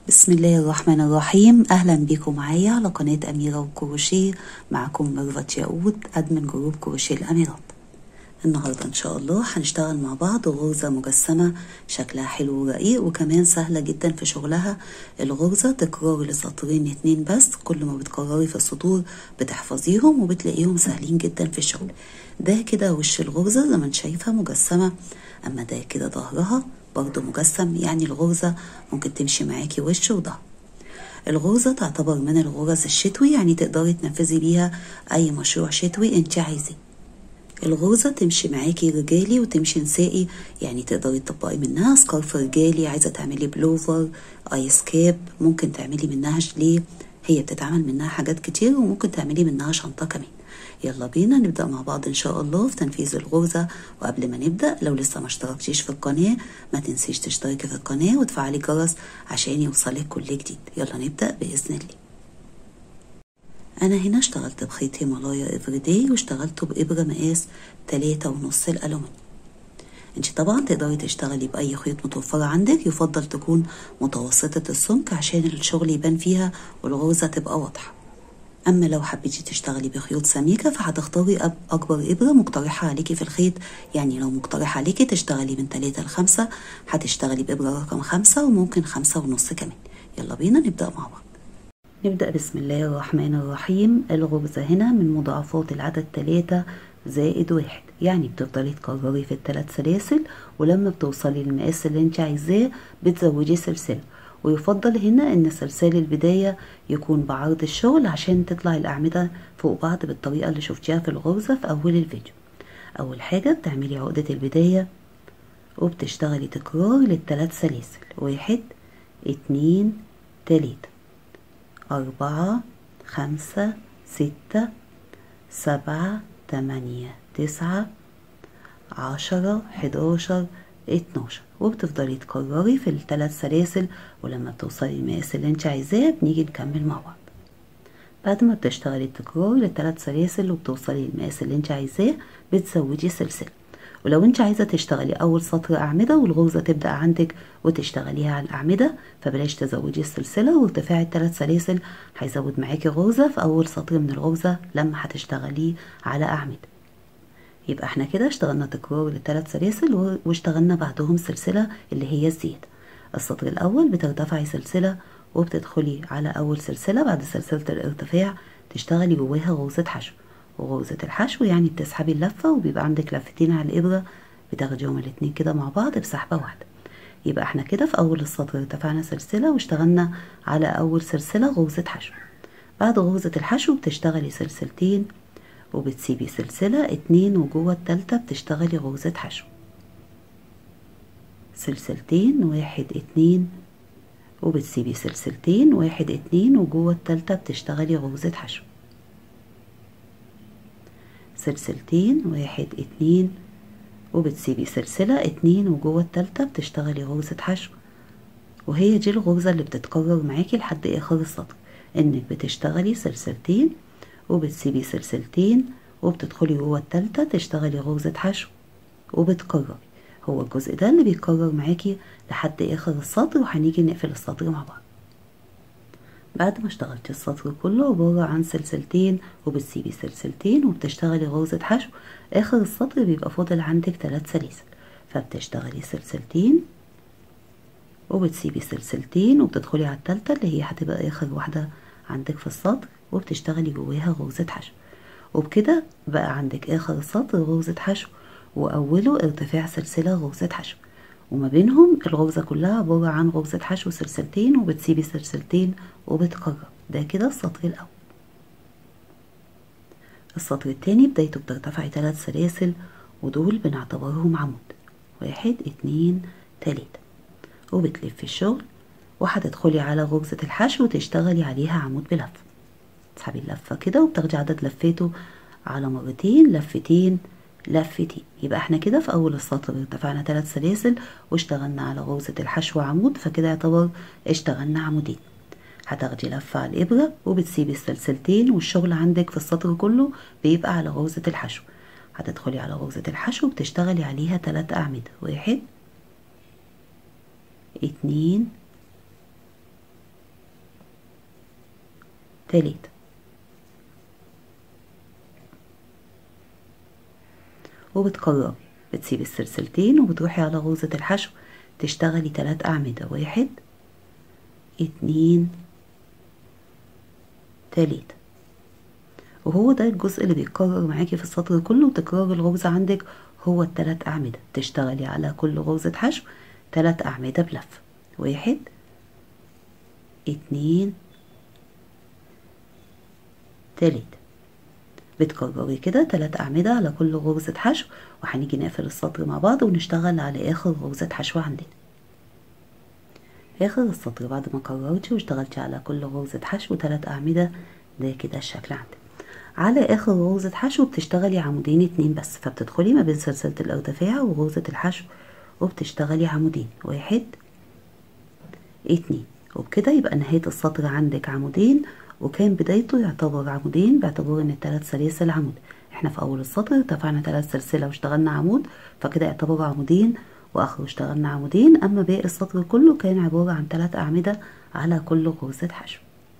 بسم الله الرحمن الرحيم اهلا بيكم معايا على قناة اميرة وكروشيه معكم ميرفت ياقوت ادمن جروب كروشيه الاميرات النهاردة ان شاء الله هنشتغل مع بعض غرزة مجسمة شكلها حلو ورقيق وكمان سهلة جدا في شغلها الغرزة تكرار لسطرين اتنين بس كل ما بتكرري في السطور بتحفظيهم وبتلاقيهم سهلين جدا في الشغل ده كده وش الغرزة زي ما انت شايفة مجسمة اما ده كده ظهرها برضو مجسم يعني الغرزة ممكن تمشي معاكي وش وظهر الغرزة تعتبر من الغرز الشتوي يعني تقدري تنفذي بيها أي مشروع شتوي انت عايزاه الغرزة تمشي معاكي رجالي وتمشي نسائي يعني تقدري تطبقي منها سكارف رجالي عايزة تعملي بلوفر ايس كاب ممكن تعملي منها جليه هي بتتعمل منها حاجات كتير وممكن تعملي منها شنطة كمان يلا بينا نبدأ مع بعض إن شاء الله في تنفيذ الغرزة وقبل ما نبدأ لو لسه ما اشتركتيش في القناة ما تنسيش تشتركي في القناة وتفعلي الجرس عشان يوصلك كل جديد يلا نبدأ بإذن الله أنا هنا اشتغلت بخيط هيمالايا افريداي واشتغلته بإبرة مقاس تلاتة ونص الألومنيوم انت طبعا تقدري تشتغلي بأي خيط متوفرة عندك يفضل تكون متوسطة السمك عشان الشغل يبان فيها والغرزة تبقى واضحة أما لو حبيتي تشتغلي بخيوط سميكة فهتختاري أكبر إبرة مقترحة عليكي في الخيط يعني لو مقترح عليكي تشتغلي من تلاتة لخمسة هتشتغلي بإبرة رقم خمسة وممكن خمسة ونص كمان يلا بينا نبدأ مع بعض نبدأ بسم الله الرحمن الرحيم الغرزة هنا من مضاعفات العدد تلاتة زائد واحد يعني بتفضلي تكرري في الثلاث سلاسل ولما بتوصلي للمقاس اللي انت عايزاه بتزودي سلسلة ويفضل هنا ان سلسال البداية يكون بعرض الشغل عشان تطلع الأعمدة فوق بعض بالطريقة اللي شفتيها في الغرزة في أول الفيديو أول حاجة بتعملي عقدة البداية وبتشتغلي تكرار للثلاث سلاسل واحد اتنين تلاتة أربعة خمسة ستة سبعة تمانية تسعة عشرة حداشر اتناشر وبتفضلي تكرري في الثلاث سلاسل ولما بتوصلي المقاس اللي انت عايزاه بنيجي نكمل مع بعض بعد ما بتشتغلي التكرار للثلاث سلاسل وبتوصلي المقاس اللي انت عايزاه بتزودي سلسلة ولو انت عايزة تشتغلي أول سطر أعمدة والغرزة تبدأ عندك وتشتغليها على الأعمدة فبلاش تزودي السلسلة وارتفاع الثلاث سلاسل هيزود معاكي غرزة في أول سطر من الغرزة لما هتشتغليه على أعمدة يبقى احنا كده اشتغلنا تكرار للثلاث سلاسل واشتغلنا بعدهم سلسلة اللي هي الزيادة السطر الأول بترتفعي سلسلة وبتدخلي على أول سلسلة بعد سلسلة الارتفاع تشتغلي جواها غرزة حشو وغرزة الحشو يعني بتسحبي اللفة وبيبقى عندك لفتين على الإبرة بتاخديهم الاتنين كده مع بعض بسحبة واحدة يبقى احنا كده في أول السطر ارتفعنا سلسلة واشتغلنا على أول سلسلة غرزة حشو بعد غرزة الحشو بتشتغلي سلسلتين وبتسيبي سلسلة اتنين وجوه التالتة بتشتغلي غرزة حشو سلسلتين واحد اتنين وبتسيبي سلسلتين واحد اتنين وجوه التالتة بتشتغلي غرزة حشو سلسلتين واحد اتنين وبتسيبي سلسلة اتنين وجوه التالتة بتشتغلي غرزة حشو وهي دي الغرزة اللي بتتكرر معاكي لحد اخر السطر انك بتشتغلي سلسلتين وبتسيبي سلسلتين وبتدخلي جوه التالتة تشتغلي غرزة حشو وبتكرري هو الجزء ده اللي بيتكرر معاكي لحد اخر السطر وهنيجي نقفل السطر مع بعض بعد ما اشتغلتي السطر كله عبارة عن سلسلتين وبتسيبي سلسلتين وبتشتغلي غرزة حشو اخر السطر بيبقى فاضل عندك ثلاث سلاسل فبتشتغلي سلسلتين وبتسيبي سلسلتين وبتدخلي على التالتة اللي هي هتبقى اخر واحدة عندك في السطر وبتشتغلي جواها غرزة حشو وبكده بقى عندك اخر السطر غرزة حشو واوله ارتفاع سلسلة غرزة حشو وما بينهم الغرزة كلها عبارة عن غرزة حشو سلسلتين وبتسيبي سلسلتين وبتكرر ده كده السطر الأول السطر التاني بدايته بترتفعي ثلاث سلاسل ودول بنعتبرهم عمود واحد اتنين تلاتة وبتلفي الشغل وهتدخلي على غرزة الحشو وتشتغلي عليها عمود بلفة تسحبي اللفة كده وبتاخدي عدد لفاته على مرتين لفتين لفتين يبقى احنا كده في اول السطر ارتفعنا ثلاث سلاسل واشتغلنا على غرزة الحشو عمود فكده يعتبر اشتغلنا عمودين هتاخدي لفة على الإبرة وبتسيبي السلسلتين والشغل عندك في السطر كله بيبقى على غرزة الحشو هتدخلي على غرزة الحشو وبتشتغلي عليها تلات أعمدة واحد اتنين تلاتة وبتكرري بتسيبي السلسلتين وبتروحي على غرزة الحشو تشتغلي تلات أعمدة واحد اتنين تلاتة وهو ده الجزء اللي بيتكرر معاكي في السطر كله تكرار الغرزة عندك هو التلات أعمدة تشتغلي على كل غرزة حشو تلات أعمدة بلف واحد اتنين تلاتة بتكرري كده تلات أعمدة على كل غرزة حشو وهنيجي نقفل السطر مع بعض ونشتغل على آخر غرزة حشو عندنا آخر السطر بعد ما كررتي واشتغلتي على كل غرزة حشو تلات أعمدة ده كده الشكل عندك على آخر غرزة حشو بتشتغلي عمودين اتنين بس فبتدخلي ما بين سلسلة الارتفاع وغرزة الحشو وبتشتغلي عمودين واحد اتنين وبكده يبقى نهاية السطر عندك عمودين وكان بدايته يعتبر عمودين باعتبار ان التلات سلاسل عمود احنا في اول السطر ارتفعنا تلات سلسلة واشتغلنا عمود فكده يعتبر عمودين واخره اشتغلنا عمودين اما باقي السطر كله كان عبارة عن تلات اعمدة على كل غرزة حشو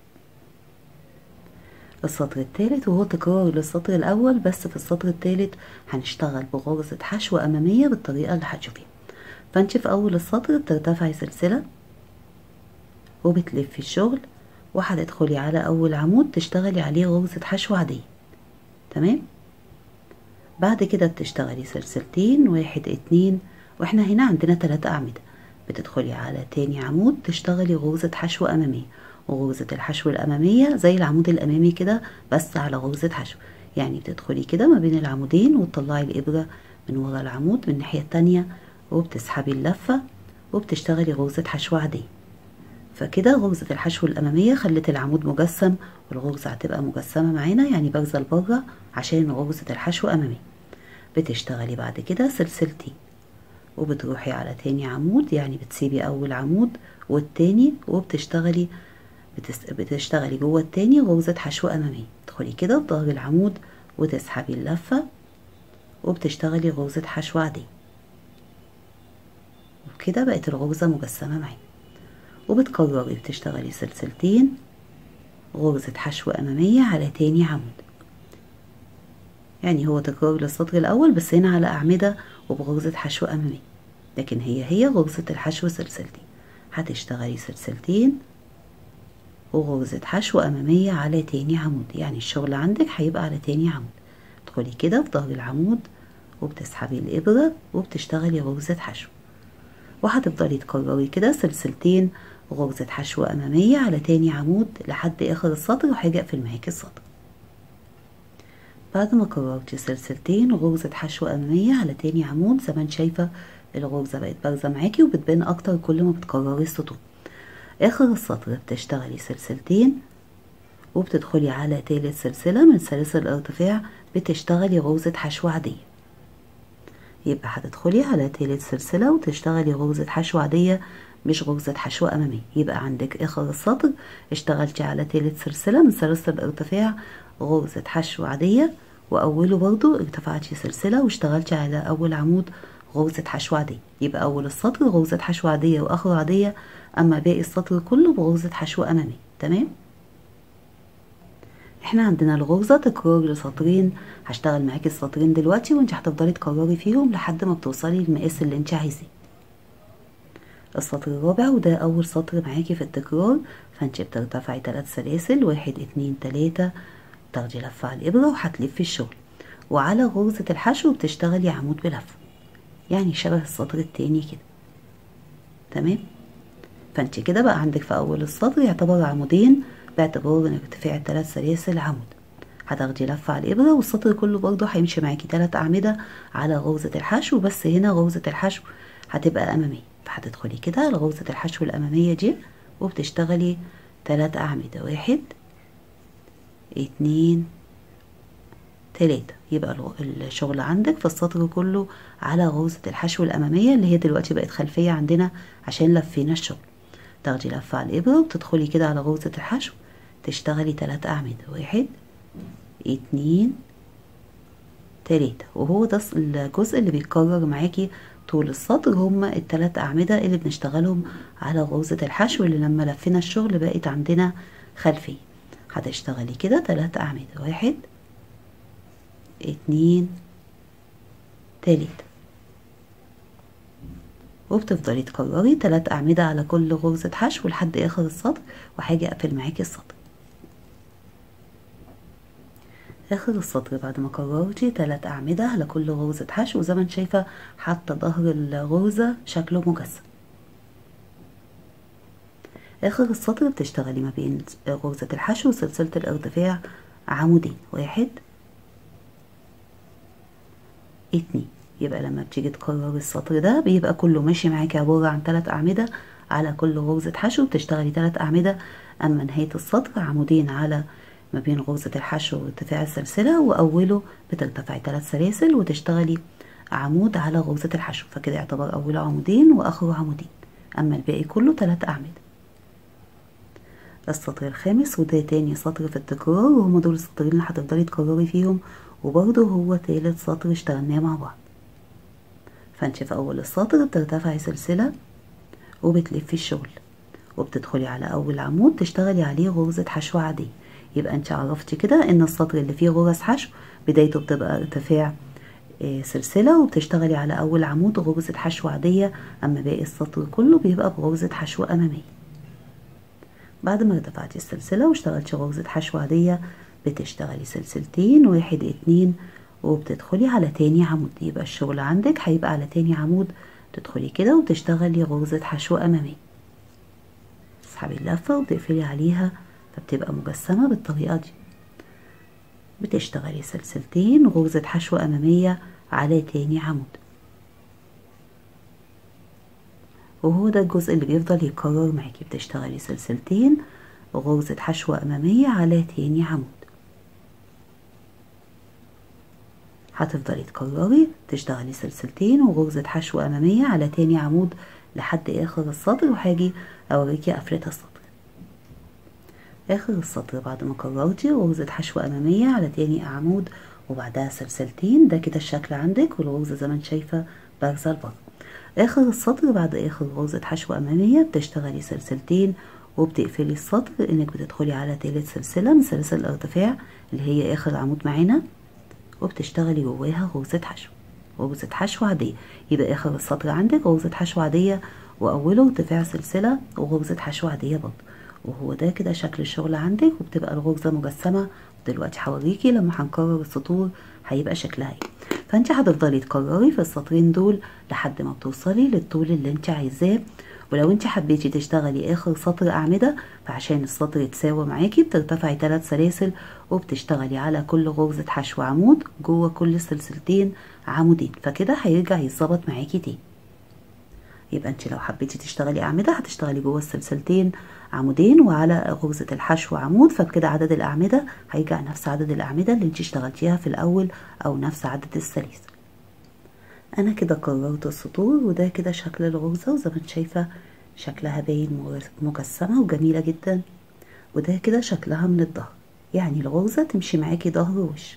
السطر الثالث وهو تكرار للسطر الاول بس في السطر الثالث هنشتغل بغرزة حشو امامية بالطريقة اللي هتشوفيها فانت في اول السطر بترتفعي سلسلة وبتلفي الشغل وهتدخلي على اول عمود تشتغلي عليه غرزة حشو عادية تمام بعد كده بتشتغلي سلسلتين واحد اتنين واحنا هنا عندنا تلاتة اعمدة بتدخلي على تاني عمود تشتغلي غرزة حشو امامية وغرزة الحشو الامامية زي العمود الامامي كده بس على غرزة حشو يعني بتدخلي كده ما بين العمودين وتطلعي الابرة من ورا العمود من الناحية التانية وبتسحبي اللفة وبتشتغلي غرزة حشو عادية فكده غرزة الحشو الأمامية خلت العمود مجسم والغرزة هتبقى مجسمة معانا يعني بارزة لبره عشان غرزة الحشو أمامية بتشتغلي بعد كده سلسلتين وبتروحي على تاني عمود يعني بتسيبي أول عمود والتاني وبتشتغلي بتس... بتشتغلي جوه التاني غرزة حشو أمامية تدخلي كده بظهر العمود وتسحبي اللفة وبتشتغلي غرزة حشو عادية وبكده بقت الغرزة مجسمة معانا وبتكرري بتشتغلي سلسلتين غرزة حشو أمامية على تاني عمود يعني هو تكرار للسطر الأول بس هنا على أعمدة وبغرزة حشو أمامية لكن هي هي غرزة الحشو سلسلتين هتشتغلي سلسلتين وغرزة حشو أمامية على تاني عمود يعني الشغل عندك هيبقى على تاني عمود تدخلي كده في ظهر العمود وبتسحبي الإبرة وبتشتغلي غرزة حشو وهتفضلي تكرري كده سلسلتين غرزة حشو أمامية على تاني عمود لحد آخر السطر وهاجي أقفل معاكي السطر بعد ما كررتي سلسلتين غرزة حشو أمامية على تاني عمود زي ما انت شايفة الغرزة بقت بارزة معاكي وبتبان أكتر كل ما بتكرري السطور آخر السطر بتشتغلي سلسلتين وبتدخلي على تالت سلسلة من سلاسل الارتفاع بتشتغلي غرزة حشو عادية يبقى هتدخلي على تالت سلسلة وتشتغلي غرزة حشو عادية مش غرزة حشو أمامية يبقى عندك آخر السطر اشتغلتي على تالت سلسلة من سلاسل الارتفاع غرزة حشو عادية وأوله برضو ارتفعتي سلسلة واشتغلتي على أول عمود غرزة حشو عادية يبقى أول السطر غرزة حشو عادية وآخره عادية أما باقي السطر كله بغرزة حشو أمامية تمام احنا عندنا الغرزة تكرار لسطرين هشتغل معاكي السطرين دلوقتي وانت هتفضلي تكرري فيهم لحد ما بتوصلي للمقاس اللي انت عايزاه السطر الرابع وده اول سطر معاكي في التكرار فانت بترتفعي تلات سلاسل واحد اتنين تلاتة تاخدي لفة على الابرة وهتلفي الشغل وعلى غرزة الحشو بتشتغلي عمود بلفة يعني شبه السطر التاني كده تمام فانت كده بقى عندك في اول السطر يعتبر عمودين باعتبار ان ارتفاع التلات سلاسل عمود هتاخدي لفة على الإبرة والسطر كله برضه هيمشي معاكي تلات أعمدة على غرزة الحشو بس هنا غرزة الحشو هتبقى أمامية فهتدخلي كده على غرزة الحشو الأمامية دي وبتشتغلي تلات أعمدة واحد اتنين تلاتة يبقى الشغل عندك في السطر كله على غرزة الحشو الأمامية اللي هي دلوقتي بقت خلفية عندنا عشان لفينا الشغل تاخدي لفة على الإبرة وتدخلي كده على غرزة الحشو تشتغلي تلات أعمدة واحد اتنين تلاتة وهو ده الجزء اللي بيتكرر معاكي طول السطر هما التلات أعمدة اللي بنشتغلهم على غرزة الحشو اللي لما لفينا الشغل بقت عندنا خلفية هتشتغلي كده تلات أعمدة واحد اتنين تلاتة وبتفضلي تكرري تلات أعمدة على كل غرزة حشو لحد آخر السطر وهاجي أقفل معاكي السطر آخر السطر بعد ما كررتي تلات أعمدة على كل غرزة حشو زي ما انت شايفة حتى ظهر الغرزة شكله مجسم آخر السطر بتشتغلي ما بين غرزة الحشو وسلسلة الارتفاع عمودين واحد اتنين يبقى لما بتيجي تكرر السطر ده بيبقى كله ماشي معاكي عبارة عن تلات أعمدة على كل غرزة حشو بتشتغلي تلات أعمدة أما نهاية السطر عمودين على ما بين غرزة الحشو وارتفاع السلسلة وأوله بترتفعي تلات سلاسل وتشتغلي عمود على غرزة الحشو فكده يعتبر أوله عمودين وآخره عمودين أما الباقي كله تلات أعمدة السطر الخامس وده تاني سطر في التكرار وهما دول السطرين اللي هتفضلي تكرري فيهم وبرضه هو تالت سطر اشتغلناه مع بعض فانت في اول السطر بترتفعي سلسلة وبتلفي الشغل وبتدخلي على اول عمود تشتغلي عليه غرزة حشو عادية يبقى انت عرفتي كده ان السطر اللي فيه غرز حشو بدايته بتبقى ارتفاع اه سلسلة وبتشتغلي على اول عمود غرزة حشو عادية اما باقي السطر كله بيبقى بغرزة حشو امامية بعد ما ارتفعتي السلسلة واشتغلتي غرزة حشو عادية بتشتغلي سلسلتين واحد اتنين وبتدخلي على تاني عمود يبقى الشغل عندك هيبقى على تاني عمود تدخلي كده وتشتغلي غرزة حشو أمامية تسحبي اللفة وتقفلي عليها فبتبقى مجسمة بالطريقة دي بتشتغلي سلسلتين غرزة حشو أمامية على تاني عمود وهو ده الجزء اللي بيفضل يتكرر معاكي بتشتغلي سلسلتين غرزة حشو أمامية على تاني عمود هتفضلي تكرري تشتغلي سلسلتين وغرزة حشو أمامية على تاني عمود لحد آخر السطر وهاجي أوريكي قفلة السطر آخر السطر بعد ما كررتي غرزة حشو أمامية على تاني عمود وبعدها سلسلتين ده كده الشكل عندك والغرزة زي ما انت شايفة بارزة لبره آخر السطر بعد آخر غرزة حشو أمامية بتشتغلي سلسلتين وبتقفلي السطر انك بتدخلي على تالت سلسلة من سلاسل الارتفاع اللي هي آخر عمود معانا وبتشتغلي جواها غرزة حشو غرزة حشو عادية يبقى آخر السطر عندك غرزة حشو عادية وأوله ارتفاع سلسلة وغرزة حشو عادية برضه وهو ده كده شكل الشغل عندك وبتبقى الغرزة مجسمة دلوقتي هوريكي لما هنكرر السطور هيبقى شكلها ايه فانت هتفضلي تكرري في السطرين دول لحد ما بتوصلي للطول اللي انت عايزاه ولو انت حبيتي تشتغلي اخر سطر اعمدة فعشان السطر يتساوى معاكي بترتفعي ثلاث سلاسل وبتشتغلي على كل غرزة حشو عمود جوه كل سلسلتين عمودين فكده هيرجع يتظبط معاكي تاني يبقى انت لو حبيتي تشتغلي اعمدة هتشتغلي جوه السلسلتين عمودين وعلى غرزة الحشو عمود فبكده عدد الاعمدة هيرجع نفس عدد الاعمدة اللي انت اشتغلتيها في الاول او نفس عدد السلاسل انا كده كررت السطور وده كده شكل الغرزة وزي ما انت شايفة شكلها باين مجسمة وجميلة جدا وده كده شكلها من الظهر يعني الغرزة تمشي معاكي ظهر ووش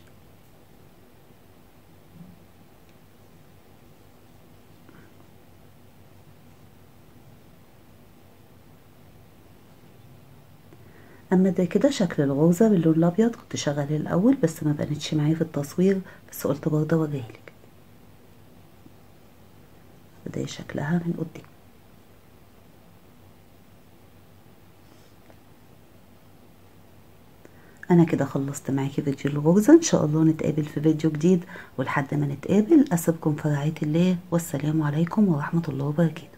اما ده كده شكل الغرزة باللون الابيض كنت شغاله الاول بس ما بانتش معايا في التصوير بس قلت برضه اوريهالك وده شكلها من قدام انا كده خلصت معاكي فيديو الغرزة ان شاء الله نتقابل في فيديو جديد ولحد ما نتقابل اسيبكم في رعاية الله والسلام عليكم ورحمة الله وبركاته